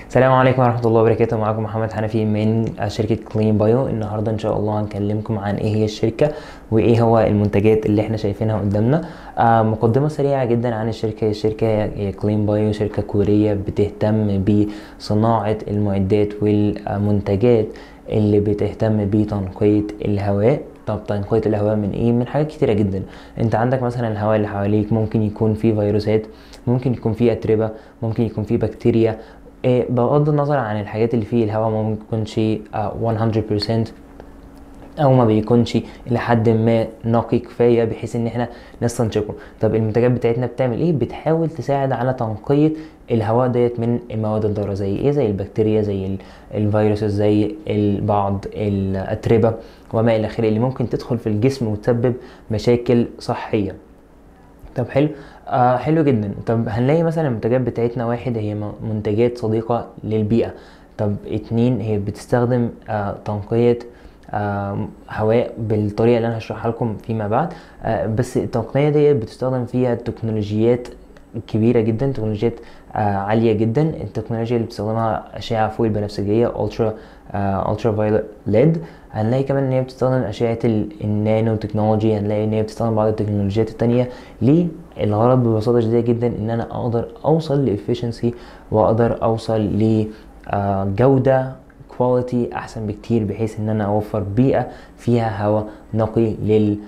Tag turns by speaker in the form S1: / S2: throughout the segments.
S1: السلام عليكم ورحمة الله وبركاته معكم محمد حنفي من شركة كلين بايو النهاردة إن شاء الله هنكلمكم عن إيه هي الشركة وإيه هو المنتجات اللي إحنا شايفينها قدامنا آه مقدمة سريعة جدا عن الشركة الشركة هي كلين بايو شركة كورية بتهتم بصناعة المعدات والمنتجات اللي بتهتم بتنقية الهواء طب تنقية الهواء من ايه من حاجات كتيرة جدا انت عندك مثلا الهواء اللي حواليك ممكن يكون فيه فيروسات ممكن يكون فيه اتربة ممكن يكون فيه بكتيريا إيه بغض النظر عن الحاجات اللي فيه الهواء ممكن يكونش آه 100% او ما بيكونش لحد ما نقي كفايه بحيث ان احنا نستنشقه طب المنتجات بتاعتنا بتعمل ايه بتحاول تساعد على تنقيه الهواء ديت من المواد الضاره زي ايه زي البكتيريا زي الفيروس زي بعض الاتربه وما الى اخره اللي ممكن تدخل في الجسم وتسبب مشاكل صحيه طب حلو آه حلو جدا طب هنلاقي مثلا المنتجات بتاعتنا واحد هي منتجات صديقه للبيئه طب اتنين هي بتستخدم آه تنقيه آه هواء بالطريقه اللي انا هشرحها لكم فيما بعد آه بس التقنيه دي بتستخدم فيها تكنولوجيات كبيره جدا تكنولوجيات آه عاليه جدا التكنولوجيا اللي بتستخدمها اشعه فوق البنفسجيه الترا الترا فايولت ليد هنلاقي كمان ان هي بتستخدم اشعه النانو تكنولوجي هنلاقي ان هي بتستخدم بعض التكنولوجيات التانية ليه الغرض ببساطه شديده جدا ان انا اقدر اوصل لافشنسي واقدر اوصل لجوده كواليتي احسن بكتير بحيث ان انا اوفر بيئه فيها هواء نقي لل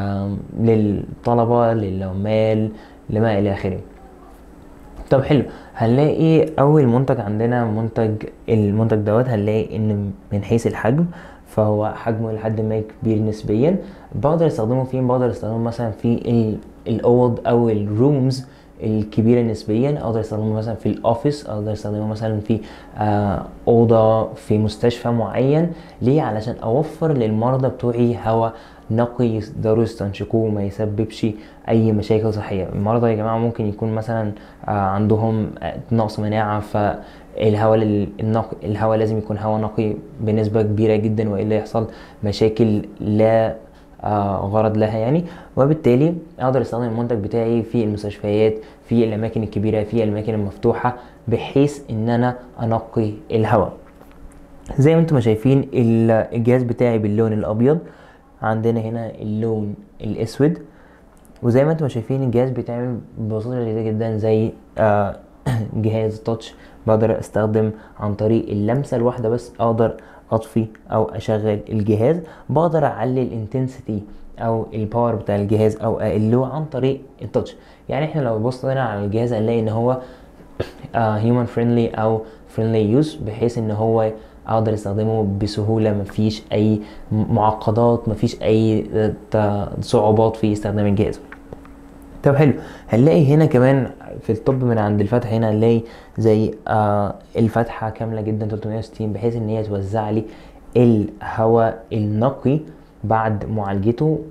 S1: للطلبه للعمال لما الى اخره طب حلو هنلاقي اول منتج عندنا منتج المنتج دوت هنلاقي ان من حيث الحجم فهو حجمه لحد ما كبير نسبيا بقدر استخدمه فين بقدر استخدمه مثلا في الاوض او الرومز الكبيره نسبيا اقدر استخدمه مثلا في الاوفيس اقدر استخدمه مثلا في آه اوضه في مستشفى معين ليه علشان اوفر للمرضى بتوعي هواء نقي يقدروا يستنشقوه وما يسببش اي مشاكل صحيه المرضى يا جماعه ممكن يكون مثلا آه عندهم نقص مناعه فالهواء النقي الهواء لازم يكون هواء نقي بنسبه كبيره جدا والا يحصل مشاكل لا آه غرض لها يعني وبالتالي اقدر استخدم المنتج بتاعي في المستشفيات في الاماكن الكبيره في الاماكن المفتوحه بحيث ان انا انقي الهواء زي ما انتم شايفين الجهاز بتاعي باللون الابيض عندنا هنا اللون الاسود وزي ما انتم شايفين الجهاز بيتعمل ببساطه شديده جدا زي آه جهاز تاتش بقدر استخدم عن طريق اللمسه الواحده بس اقدر اطفي او اشغل الجهاز بقدر اعلي الانتنسيتي او الباور بتاع الجهاز او اقله عن طريق التاتش يعني احنا لو بصينا على الجهاز هنلاقي ان هو هيومن فريندلي او فريندلي يوز بحيث ان هو اقدر استخدمه بسهوله مفيش اي معقدات مفيش اي صعوبات في استخدام الجهاز طب حلو هنلاقي هنا كمان في الطب من عند الفتحه هنا هنلاقي زي آه الفتحه كامله جدا 360 بحيث ان هي توزع لي الهواء النقي بعد معالجته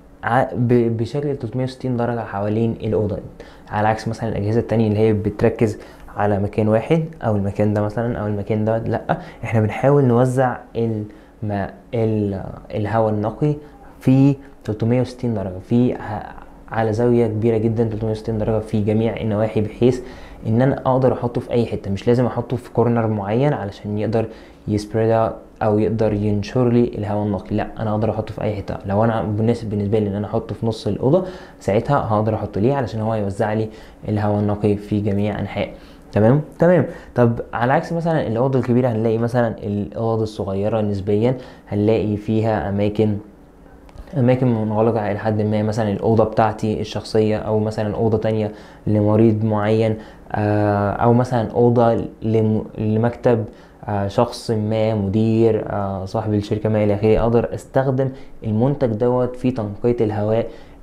S1: بشكل 360 درجه حوالين الاوضه على عكس مثلا الاجهزه التانية اللي هي بتركز على مكان واحد او المكان ده مثلا او المكان ده لا احنا بنحاول نوزع الما الهواء النقي في 360 درجه في على زاويه كبيره جدا 360 درجه في جميع النواحي بحيث ان انا اقدر احطه في اي حته مش لازم احطه في كورنر معين علشان يقدر يسبريد او يقدر ينشر لي الهواء النقي لا انا اقدر احطه في اي حته لو انا مناسب بالنسبه لي ان انا احطه في نص الاوضه ساعتها هقدر احطه ليه علشان هو يوزع لي الهواء النقي في جميع انحاء تمام تمام طب على عكس مثلا الاوض الكبيره هنلاقي مثلا الاوض الصغيره نسبيا هنلاقي فيها اماكن اماكن منغلقه الى حد ما مثلا الاوضه بتاعتي الشخصيه او مثلا اوضه تانية لمريض معين او مثلا اوضه لمكتب شخص ما مدير صاحب الشركه ما الى اخره اقدر استخدم المنتج دوت في تنقيه الهواء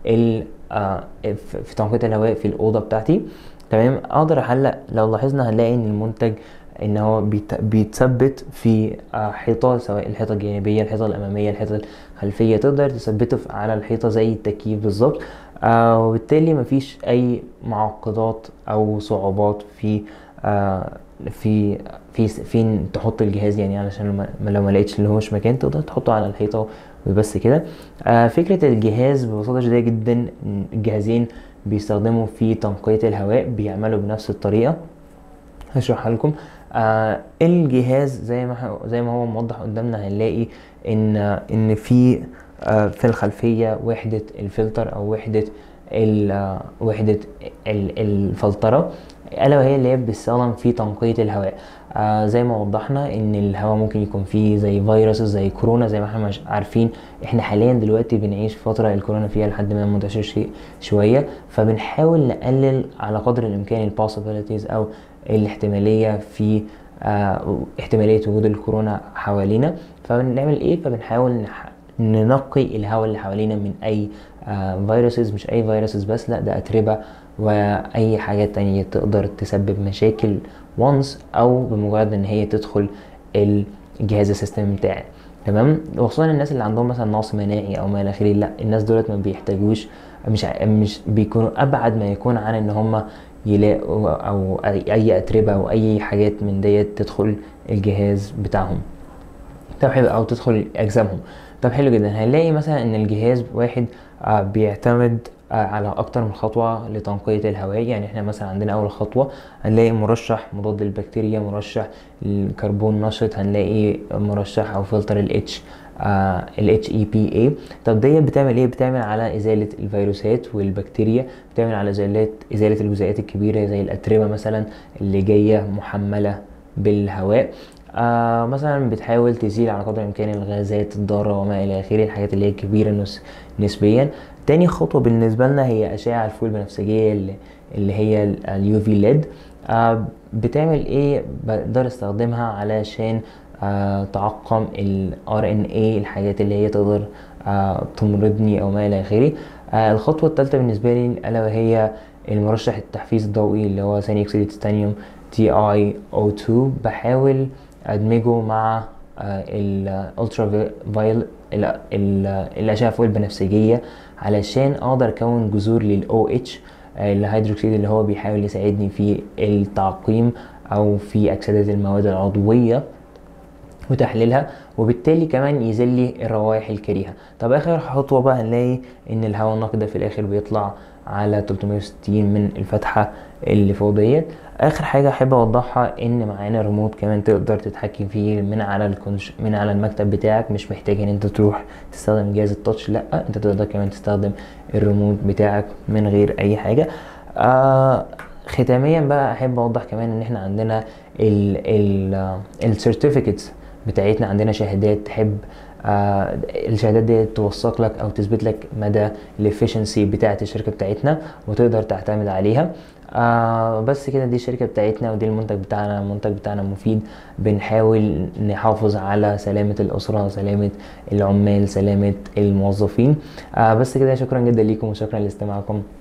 S1: في تنقيه الهواء في الاوضه بتاعتي تمام اقدر احلق لو لاحظنا هنلاقي ان المنتج ان هو بيتثبت في حيطه سواء الحيطه الجانبيه الحيطه الاماميه الحيطه الخلفيه تقدر تثبته على الحيطه زي التكييف بالظبط آه وبالتالي مفيش اي معقدات او صعوبات في آه في في فين تحط الجهاز يعني علشان لو ما لقيتش اللي هو مش مكان تقدر تحطه على الحيطه وبس كده آه فكره الجهاز ببساطه شديده جدا الجهازين بيستخدموا في تنقيه الهواء بيعملوا بنفس الطريقه هشرحها لكم آه الجهاز زي ما ح- زي ما هو موضح قدامنا هنلاقي ان ان في آه في الخلفيه وحده الفلتر او وحده ال- آه، وحده ال- الفلتره الا وهي اللي هي بتستخدم في تنقيه الهواء آه زي ما وضحنا ان الهواء ممكن يكون فيه زي فيروس زي كورونا زي ما احنا مش عارفين احنا حاليا دلوقتي بنعيش فتره الكورونا فيها لحد ما منتشر شيء شويه فبنحاول نقلل على قدر الامكان البوسيبيليتيز او الاحتماليه في آه احتماليه وجود الكورونا حوالينا فبنعمل ايه فبنحاول نح- ننقي الهواء اللي حوالينا من اي آه فيروسز مش اي فيروسز بس لا ده اتربه واي حاجات تانية تقدر تسبب مشاكل وانس او بمجرد ان هي تدخل الجهاز السيستم بتاعي تمام وخصوصا الناس اللي عندهم مثلا نقص مناعي او ما الى اخره لا الناس دولت ما بيحتاجوش مش ع- مش بيكونوا ابعد ما يكون عن ان هم يلاقوا او اي أي اتربه او اي حاجات من ديت تدخل الجهاز بتاعهم طب حلو او تدخل اجسامهم طب حلو جدا هنلاقي مثلا ان الجهاز واحد آه، بيعتمد آه، على اكتر من خطوه لتنقيه الهواء يعني احنا مثلا عندنا اول خطوه هنلاقي مرشح مضاد للبكتيريا مرشح الكربون نشط هنلاقي مرشح او فلتر الاتش الاتش اي بي اي طب ديت بتعمل ايه بتعمل على ازاله الفيروسات والبكتيريا بتعمل على ازاله ازاله الجزيئات الكبيره زي الاتربه مثلا اللي جايه محمله بالهواء آه مثلا بتحاول تزيل على قدر الامكان الغازات الضاره وما الى اخره الحاجات اللي هي كبيره نس نسبيا تاني خطوه بالنسبه لنا هي اشعه الفوق البنفسجيه اللي, اللي هي اليو في ليد آه بتعمل ايه بقدر استخدمها علشان آه تعقم ال RNA الحاجات اللي هي تقدر آه تمرضني او ما الى اخره آه الخطوه الثالثه بالنسبه لي الا وهي المرشح التحفيز الضوئي اللي هو ثاني اكسيد التيتانيوم تي اي او 2 بحاول ادمجه مع الالترا فايل الاشعه فوق البنفسجيه علشان اقدر اكون جذور للاو اتش الهيدروكسيد اللي هو بيحاول يساعدني في التعقيم او في اكسده المواد العضويه وتحليلها وبالتالي كمان يزيل لي الروائح الكريهه طب اخر خطوه بقى هنلاقي ان الهواء النقي ده في الاخر بيطلع على 360 من الفتحه اللي فوق ديت اخر حاجه احب اوضحها ان معانا ريموت كمان تقدر تتحكم فيه من على الكونش من على المكتب بتاعك مش محتاج ان انت تروح تستخدم جهاز التاتش لا انت تقدر كمان تستخدم الريموت بتاعك من غير اي حاجه آه ختاميا بقى احب اوضح كمان ان احنا عندنا السيرتيفيكتس بتاعتنا عندنا شهادات تحب آه الشهادات دي توثق لك او تثبت لك مدى الافشنسي بتاعه الشركه بتاعتنا وتقدر تعتمد عليها آه بس كده دي الشركه بتاعتنا ودي المنتج بتاعنا المنتج بتاعنا مفيد بنحاول نحافظ على سلامه الاسره سلامه العمال سلامه الموظفين آه بس كده شكرا جدا ليكم وشكرا لاستماعكم